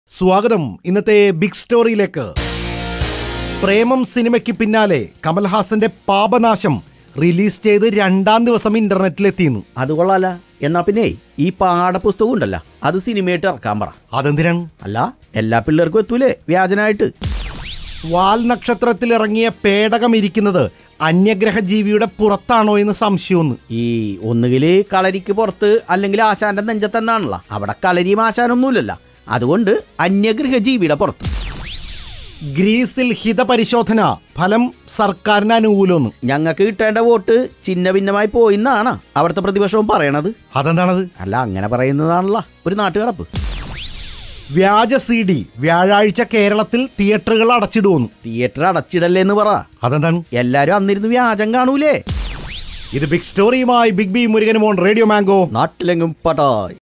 സ്വാഗതം ഇന്നത്തെ ബിഗ് സ്റ്റോറിയിലേക്ക് പ്രേമം സിനിമയ്ക്ക് പിന്നാലെ കമൽഹാസന്റെ പാപനാശം റിലീസ് ചെയ്ത് രണ്ടാം ദിവസം ഇന്റർനെറ്റിലെത്തിയിരുന്നു അത് കൊള്ളാല എന്നാ പിന്നെ ഈ പാഠപുസ്തകം ഉണ്ടല്ലോ അത് സിനിമയായിട്ട് ഇറക്കാൻ പറ അതെന്തിനാണ് അല്ല എല്ലാ പിള്ളേർക്കും എത്തൂലേ വ്യാജനായിട്ട് വാൽ നക്ഷത്രത്തിൽ ഇറങ്ങിയ പേടകം ഇരിക്കുന്നത് അന്യഗ്രഹ ജീവിയുടെ പുറത്താണോ എന്ന് സംശയമൊന്ന് ഈ ഒന്നുകില് കളരിക്ക് പുറത്ത് അല്ലെങ്കിൽ ആശാന്റെ നെഞ്ചത്തെന്നാണല്ലോ അവിടെ കളരിയും ആശാനൊന്നുമില്ലല്ലോ അതുകൊണ്ട് അന്യഗ്രഹ ജീവിയുടെ പുറത്ത് ഗ്രീസിൽ ഹിതപരിശോധന ഫലം സർക്കാരിന് അനുകൂലമൊന്ന് ഞങ്ങൾക്ക് കിട്ടേണ്ട വോട്ട് ചിഹ്ന ഭിന്നമായി പോയിന്നാണ് അവിടുത്തെ പ്രതിപക്ഷവും പറയണത് അതെന്താണത് അല്ല അങ്ങനെ പറയുന്നതാണല്ലോ ഒരു നാട്ടുകടപ്പ് വ്യാജ സി ഡി വ്യാഴാഴ്ച കേരളത്തിൽ തിയേറ്ററുകൾ അടച്ചിടുവന്നു തിയേറ്റർ അടച്ചിടല്ലേ എന്ന് പറ അതെന്താണ് എല്ലാരും അന്നിരുന്ന് വ്യാജം കാണൂലേ ഇത് ബിഗ് സ്റ്റോറിയുമായി ബിഗ് ബി മുരുകനുമോൺ റേഡിയോ മാംഗോ നാട്ടിലെങ്കും പട്ടായ്